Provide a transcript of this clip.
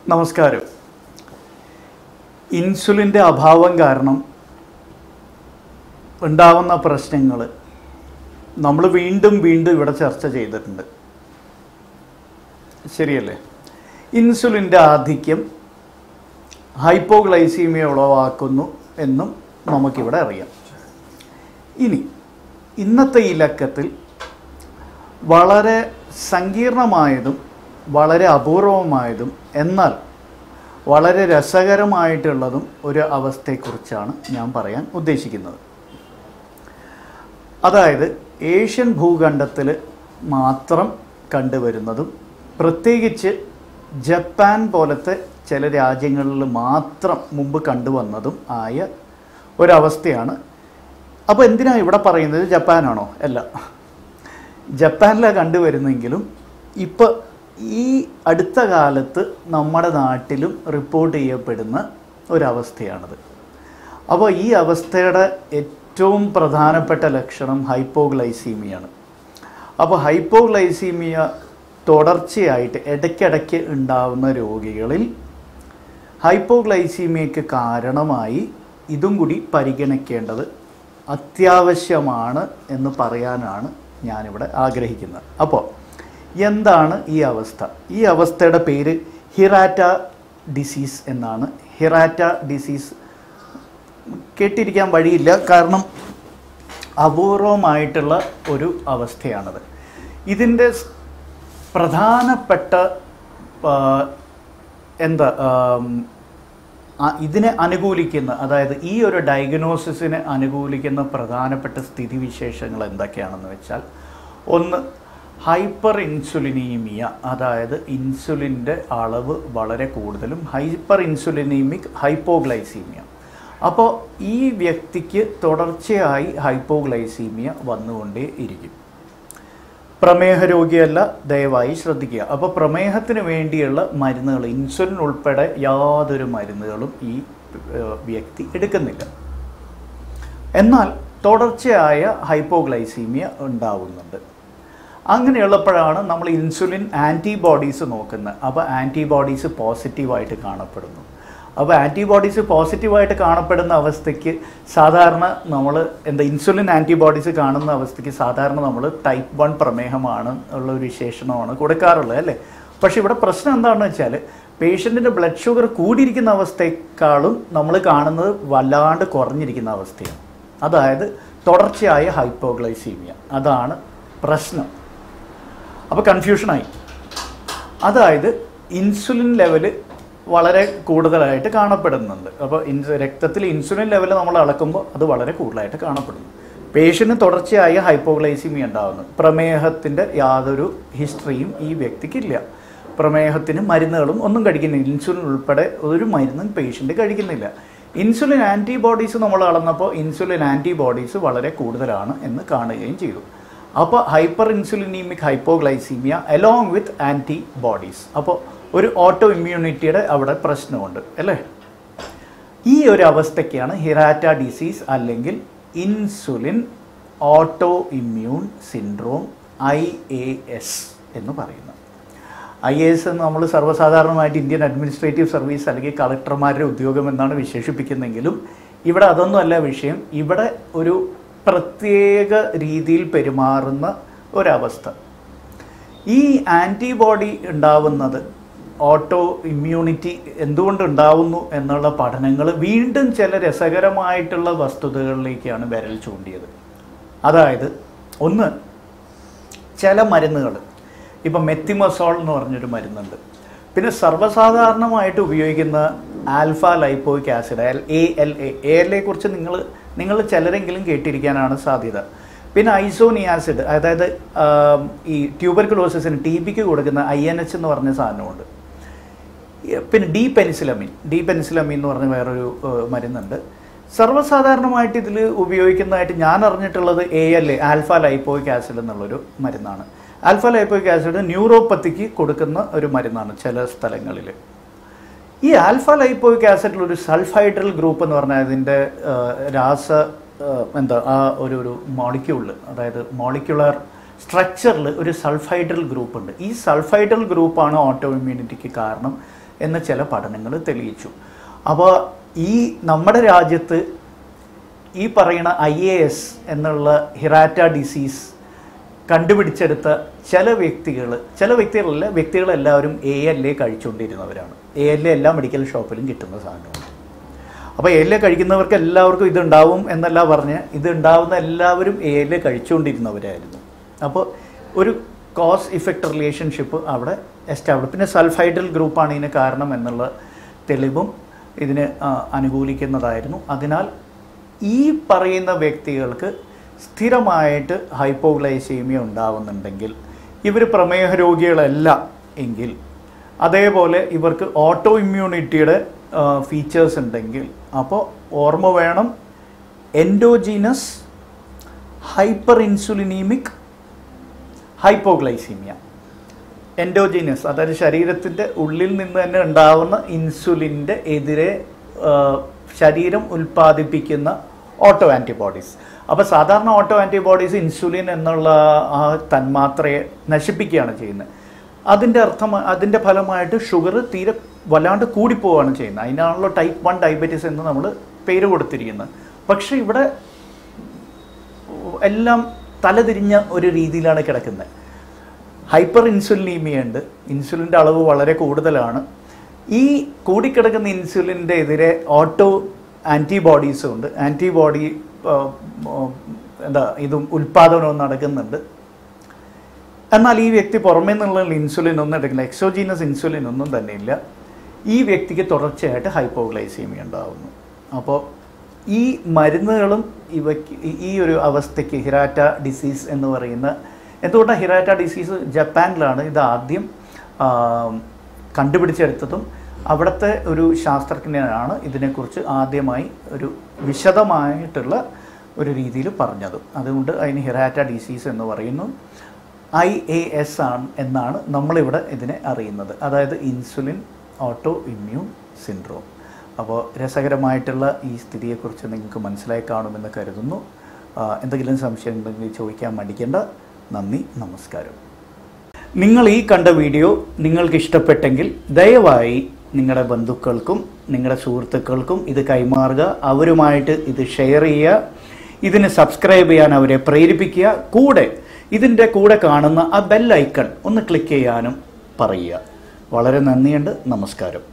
നമസ്കാരം ഇൻസുലിൻ്റെ അഭാവം കാരണം ഉണ്ടാവുന്ന പ്രശ്നങ്ങൾ നമ്മൾ വീണ്ടും വീണ്ടും ഇവിടെ ചർച്ച ചെയ്തിട്ടുണ്ട് ശരിയല്ലേ ഇൻസുലിൻ്റെ ആധിക്യം ഹൈപ്പോഗ്ലൈസീമിയ ഉളവാക്കുന്നു എന്നും നമുക്കിവിടെ അറിയാം ഇനി ഇന്നത്തെ ഈ ലക്കത്തിൽ വളരെ സങ്കീർണമായതും വളരെ അപൂർവമായതും എന്നാൽ വളരെ രസകരമായിട്ടുള്ളതും ഒരു അവസ്ഥയെക്കുറിച്ചാണ് ഞാൻ പറയാൻ ഉദ്ദേശിക്കുന്നത് അതായത് ഏഷ്യൻ ഭൂഖണ്ഡത്തിൽ മാത്രം കണ്ടുവരുന്നതും പ്രത്യേകിച്ച് ജപ്പാൻ പോലത്തെ ചില രാജ്യങ്ങളിൽ മാത്രം മുമ്പ് കണ്ടുവന്നതും ആയ ഒരവസ്ഥയാണ് അപ്പോൾ എന്തിനാണ് ഇവിടെ പറയുന്നത് ജപ്പാനാണോ അല്ല ജപ്പാനിലാണ് കണ്ടുവരുന്നെങ്കിലും ഇപ്പോൾ ഈ അടുത്ത കാലത്ത് നമ്മുടെ നാട്ടിലും റിപ്പോർട്ട് ചെയ്യപ്പെടുന്ന ഒരവസ്ഥയാണിത് അപ്പോൾ ഈ അവസ്ഥയുടെ ഏറ്റവും പ്രധാനപ്പെട്ട ലക്ഷണം ഹൈപ്പോഗ്ലൈസീമിയാണ് അപ്പോൾ ഹൈപ്പോഗ്ലൈസീമിയ തുടർച്ചയായിട്ട് ഇടയ്ക്കിടയ്ക്ക് ഉണ്ടാവുന്ന രോഗികളിൽ ഹൈപ്പോഗ്ലൈസീമിയയ്ക്ക് കാരണമായി ഇതും കൂടി പരിഗണിക്കേണ്ടത് അത്യാവശ്യമാണ് എന്ന് പറയാനാണ് ഞാനിവിടെ ആഗ്രഹിക്കുന്നത് അപ്പോൾ എന്താണ് ഈ അവസ്ഥ ഈ അവസ്ഥയുടെ പേര് ഹിറാറ്റ ഡിസീസ് എന്നാണ് ഹിറാറ്റ ഡിസീസ് കേട്ടിരിക്കാൻ വഴിയില്ല കാരണം അപൂർവമായിട്ടുള്ള ഒരു അവസ്ഥയാണത് ഇതിൻ്റെ സ് പ്രധാനപ്പെട്ട ആ, എന്താ ആം, ആ- ഇതിനെ അനുകൂലിക്കുന്ന അതായത് ഈ ഒരു ഡയഗ്നോസിസിനെ അനുകൂലിക്കുന്ന പ്രധാനപ്പെട്ട സ്ഥിതിവിശേഷങ്ങൾ എന്തൊക്കെയാണെന്ന് വെച്ചാൽ ഒന്ന് ഹൈപ്പർ ഇൻസുലിനീമിയ അതായത് ഇൻസുലിൻ്റെ അളവ് വളരെ കൂടുതലും ഹൈപ്പർ ഇൻസുലിനീമിക് ഹൈപ്പോഗ്ലൈസീമിയ അപ്പോൾ ഈ വ്യക്തിക്ക് തുടർച്ചയായി ഹൈപ്പോഗ്ലൈസീമിയ വന്നുകൊണ്ടേ ഇരിക്കും പ്രമേഹ രോഗിയല്ല ദയവായി ശ്രദ്ധിക്കുക അപ്പോൾ പ്രമേഹത്തിന് വേണ്ടിയുള്ള മരുന്നുകൾ ഇൻസുലിൻ ഉൾപ്പെടെ യാതൊരു മരുന്നുകളും ഈ ഏഹ്, വ്യക്തി എടുക്കുന്നില്ല എന്നാൽ തുടർച്ചയായ ഹൈപ്പോഗ്ലൈസീമിയ ഉണ്ടാവുന്നുണ്ട് അങ്ങനെയുള്ളപ്പോഴാണ് നമ്മൾ ഇൻസുലിൻ ആൻറ്റിബോഡീസ് നോക്കുന്നത് അപ്പോൾ ആൻറ്റിബോഡീസ് പോസിറ്റീവായിട്ട് കാണപ്പെടുന്നു അപ്പോൾ ആൻറ്റിബോഡീസ് പോസിറ്റീവായിട്ട് കാണപ്പെടുന്ന അവസ്ഥയ്ക്ക് സാധാരണ നമ്മൾ എന്താ ഇൻസുലിൻ ആൻറ്റിബോഡീസ് കാണുന്ന അവസ്ഥയ്ക്ക് സാധാരണ നമ്മൾ ടൈപ്പ് വൺ പ്രമേഹമാണ് ഉള്ള ഒരു വിശേഷണമാണ് കൊടുക്കാറുള്ളത് അല്ലേ പക്ഷേ ഇവിടെ പ്രശ്നം എന്താണെന്ന് വെച്ചാൽ പേഷ്യൻറ്റിൻ്റെ ബ്ലഡ് ഷുഗർ കൂടിയിരിക്കുന്ന അവസ്ഥയെക്കാളും നമ്മൾ കാണുന്നത് വല്ലാണ്ട് കുറഞ്ഞിരിക്കുന്ന അവസ്ഥയാണ് അതായത് തുടർച്ചയായ ഹൈപ്പോഗ്ലൈസീമിയ അതാണ് പ്രശ്നം അപ്പോൾ കൺഫ്യൂഷനായി അതായത് ഇൻസുലിൻ ലെവൽ വളരെ കൂടുതലായിട്ട് കാണപ്പെടുന്നുണ്ട് അപ്പോൾ ഇൻസ് രക്തത്തിൽ ഇൻസുലിൻ ലെവൽ നമ്മൾ അളക്കുമ്പോൾ അത് വളരെ കൂടുതലായിട്ട് കാണപ്പെടുന്നു പേഷ്യന് തുടർച്ചയായ ഹൈപ്പോഗ്ലൈസിമി ഉണ്ടാകുന്നു പ്രമേഹത്തിൻ്റെ യാതൊരു ഹിസ്റ്ററിയും ഈ വ്യക്തിക്കില്ല പ്രമേഹത്തിന് മരുന്നുകളും ഒന്നും കഴിക്കുന്നില്ല ഇൻസുലിൻ ഉൾപ്പെടെ ഒരു മരുന്നും പേഷ്യൻ്റ് കഴിക്കുന്നില്ല ഇൻസുലിൻ ആൻറ്റിബോഡീസ് നമ്മൾ അളന്നപ്പോൾ ഇൻസുലിൻ ആൻറ്റിബോഡീസ് വളരെ കൂടുതലാണ് എന്ന് കാണുകയും ചെയ്തു അപ്പോൾ hyperinsulinaemic hypoglycaemia along with antibodies അപ്പോൾ ഒരു ഓട്ടോ ഇമ്മ്യൂണിറ്റിയുടെ അവിടെ പ്രശ്നമുണ്ട് അല്ലേ ഈ ഒരു അവസ്ഥയ്ക്കാണ് ഹിറാറ്റ ഡിസീസ് അല്ലെങ്കിൽ insulin autoimmune syndrome I A S എന്ന് പറയുന്നത് ഐ എ എസ് എന്ന് നമ്മൾ സർവ്വസാധാരണമായിട്ട് ഇന്ത്യൻ അഡ്മിനിസ്ട്രേറ്റീവ് സർവീസ് അല്ലെങ്കിൽ കളക്ടർമാരുടെ ഉദ്യോഗം എന്നാണ് വിശേഷിപ്പിക്കുന്നെങ്കിലും ഇവിടെ അതൊന്നുമല്ല വിഷയം ഇവിടെ ഒരു പ്രത്യേക രീതിയിൽ പെരുമാറുന്ന ഒരവസ്ഥ ഈ ആൻറ്റിബോഡി ഉണ്ടാവുന്നത് ഓട്ടോ ഇമ്മ്യൂണിറ്റി എന്തുകൊണ്ട് ഉണ്ടാവുന്നു എന്നുള്ള പഠനങ്ങൾ വീണ്ടും ചില രസകരമായിട്ടുള്ള വസ്തുതകളിലേക്കാണ് വിരൽ ചൂണ്ടിയത് അതായത് ഒന്ന് ചില മരുന്നുകൾ ഇപ്പം മെത്തിമസോൾ എന്ന് പറഞ്ഞൊരു മരുന്നുണ്ട് പിന്നെ സർവ്വസാധാരണമായിട്ട് ഉപയോഗിക്കുന്ന alpha lipoic acid A L A A L A കുറിച്ച് നിങ്ങൾ നിങ്ങൾ ചിലരെങ്കിലും കേട്ടിരിക്കാനാണ് സാധ്യത പിന്നെ ഐസോനിയാസിഡ് അതായത് ആം, ഈ ട്യൂബർക്കുലോസിസിന് ടി ബിക്ക് കൊടുക്കുന്ന ഐ എൻ എച്ച് എന്ന് പറഞ്ഞ സാധനമുണ്ട് ഈ പിന്നെ ഡി പെനിസിലമിൻ ഡി പെനിസിലമിൻ എന്ന് പറഞ്ഞ വേറൊരു ഏഹ്, മരുന്നുണ്ട് സർവ്വസാധാരണമായിട്ട് ഇതിൽ ഉപയോഗിക്കുന്നതായിട്ട് ഞാൻ അറിഞ്ഞിട്ടുള്ളത് A L A alpha lipoic acid എന്നുള്ളൊരു മരുന്നാണ് ആൽഫ ലൈപ്പോയിക് ആസിഡ് ന്യൂറോപ്പത്തിക്ക് കൊടുക്കുന്ന ഒരു മരുന്നാണ് ചില സ്ഥലങ്ങളിൽ ഈ ആൽഫ ലൈപ്പോയിക് ആസിഡിൽ ഒരു സൾഫൈഡ്രൽ ഗ്രൂപ്പ് എന്ന് പറഞ്ഞാൽ ഇതിൻ്റെ രാസ ആ, എന്താ ആ ഒരു ഒരു മോളിക്യൂളിൽ അതായത് മോളിക്യുലർ സ്ട്രക്ചറിൽ ഒരു സൾഫൈഡ്രൽ ഗ്രൂപ്പ് ഉണ്ട് ഈ സൾഫൈഡ്രൽ ഗ്രൂപ്പാണ് ഓട്ടോ ഇമ്മ്യൂണിറ്റിക്ക് കാരണം എന്ന് ചില പഠനങ്ങൾ തെളിയിച്ചു അപ്പോൾ ഈ നമ്മുടെ രാജ്യത്ത് ഈ പറയുന്ന ഐ എ എസ് എന്നുള്ള ഹിറാറ്റ ഡിസീസ് കണ്ടുപിടിച്ചെടുത്ത ചില വ്യക്തികൾ ചില വ്യക്തികളല്ല വ്യക്തികളെല്ലാവരും എ എൽ എ കഴിച്ചുകൊണ്ടിരുന്നവരാണ് എ എൽ എ എല്ലാ മെഡിക്കൽ ഷോപ്പിലും കിട്ടുന്ന സാധനമാണ് അപ്പോൾ എ എൽ എ കഴിക്കുന്നവർക്ക് എല്ലാവർക്കും ഇത് ഉണ്ടാവും എന്നല്ല പറഞ്ഞ് ഇത് ഉണ്ടാവുന്ന എല്ലാവരും എ എൽ എ കഴിച്ചുകൊണ്ടിരുന്നവരായിരുന്നു അപ്പോൾ ഒരു കോസ് ഇഫക്റ്റ് റിലേഷൻഷിപ്പ് അവിടെ എസ്റ്റാബ്ലിഷ് പിന്നെ സൾഫൈഡൽ ഗ്രൂപ്പാണ് ഇതിന് കാരണം എന്നുള്ള തെളിവും ഇതിന് ആ, അനുകൂലിക്കുന്നതായിരുന്നു അതിനാൽ ഈ പറയുന്ന വ്യക്തികൾക്ക് സ്ഥിരമായിട്ട് ഹൈപ്പോഗ്ലൈസീമിയ ഉണ്ടാവുന്നുണ്ടെങ്കിൽ ഇവർ പ്രമേഹ രോഗികളല്ല എങ്കിൽ അതേപോലെ ഇവർക്ക് ഓട്ടോ ഇമ്മ്യൂണിറ്റിയുടെ ഫീച്ചേഴ്സ് ഉണ്ടെങ്കിൽ അപ്പോൾ ഓർമ്മ വേണം endogenous hyperinsulinaemic hypoglycaemia endogenous അതായത് ശരീരത്തിൻ്റെ ഉള്ളിൽ നിന്ന് തന്നെ ഉണ്ടാവുന്ന ഇൻസുലിൻ്റെ എതിരെ ആ, ശരീരം ഉൽപ്പാദിപ്പിക്കുന്ന ഓട്ടോ ആൻറ്റിബോഡീസ് അപ്പോൾ സാധാരണ ഓട്ടോ ആൻറ്റിബോഡീസ് ഇൻസുലിൻ എന്നുള്ള ആ തന്മാത്രയെ നശിപ്പിക്കുകയാണ് ചെയ്യുന്നത് അതിൻ്റെ അർത്ഥം അതിൻ്റെ ഫലമായിട്ട് ഷുഗർ തീരെ വല്ലാണ്ട് കൂടിപ്പോവുകയാണ് ചെയ്യുന്നത് അതിനാണല്ലോ ടൈപ്പ് വൺ ഡയബറ്റീസ് എന്ന് നമ്മൾ പേര് കൊടുത്തിരിക്കുന്നത് പക്ഷേ ഇവിടെ എല്ലാം തലതിരിഞ്ഞ ഒരു രീതിയിലാണ് കിടക്കുന്നത് ഹൈപ്പർ ഇൻസുലിനീമിയ ഉണ്ട് ഇൻസുലിൻ്റെ അളവ് വളരെ കൂടുതലാണ് ഈ കൂടിക്കിടക്കുന്ന ഇൻസുലിൻ്റെ എതിരെ ഓട്ടോ ആൻറ്റിബോഡീസും ഉണ്ട് ആൻറ്റിബോഡി എന്താ ഇതും ഉൽപ്പാദനവും നടക്കുന്നുണ്ട് എന്നാൽ ഈ വ്യക്തി പുറമേ നിന്നുള്ള ഇൻസുലിൻ ഒന്നും എടുക്കില്ല എക്സോജീനസ് ഇൻസുലിൻ ഒന്നും തന്നെ ഇല്ല ഈ വ്യക്തിക്ക് തുടർച്ചയായിട്ട് ഹൈപ്പോഗ്ലൈസീമിയ ഉണ്ടാകുന്നു അപ്പോൾ ഈ മരുന്നുകളും ഇവയ്ക്ക് ഈ- ഈ ഒരു അവസ്ഥയ്ക്ക് ഹിറാറ്റ ഡിസീസ് എന്ന് പറയുന്ന എന്തുകൊണ്ടാണ് ഹിറാറ്റ ഡിസീസ് ജപ്പാനിലാണ് ഇത് ആദ്യം ആ, കണ്ടുപിടിച്ചെടുത്തതും അവിടുത്തെ ഒരു ശാസ്ത്രജ്ഞനാണ് ഇതിനെക്കുറിച്ച് ആദ്യമായി ഒരു വിശദമായിട്ടുള്ള ഒരു രീതിയിൽ പറഞ്ഞതും അതുകൊണ്ട് അതിന് ഹിറാറ്റ ഡിസീസ് എന്ന് പറയുന്നു ഐ എ എസ് ആണ് എന്നാണ് നമ്മളിവിടെ ഇതിനെ അറിയുന്നത് അതായത് ഇൻസുലിൻ ഓട്ടോ ഇമ്മ്യൂൺ സിൻഡ്രോം അപ്പോൾ രസകരമായിട്ടുള്ള ഈ സ്ഥിതിയെക്കുറിച്ച് നിങ്ങൾക്ക് മനസ്സിലായി കാണുമെന്ന് കരുതുന്നു ആ, എന്തെങ്കിലും സംശയം ഉണ്ടെങ്കിൽ ചോദിക്കാൻ മടിക്കേണ്ട നന്ദി നമസ്കാരം നിങ്ങൾ ഈ കണ്ട വീഡിയോ നിങ്ങൾക്ക് ഇഷ്ടപ്പെട്ടെങ്കിൽ ദയവായി നിങ്ങളുടെ ബന്ധുക്കൾക്കും നിങ്ങളുടെ സുഹൃത്തുക്കൾക്കും ഇത് കൈമാറുക അവരുമായിട്ട് ഇത് ഷെയർ ചെയ്യുക ഇതിന് സബ്സ്ക്രൈബ് ചെയ്യാൻ അവരെ പ്രേരിപ്പിക്കുക കൂടെ ഇതിൻ്റെ കൂടെ കാണുന്ന ആ ബെൽ ഐക്കൺ ഒന്ന് ക്ലിക്ക് ചെയ്യാനും പറയുക വളരെ നന്ദിയുണ്ട് നമസ്കാരം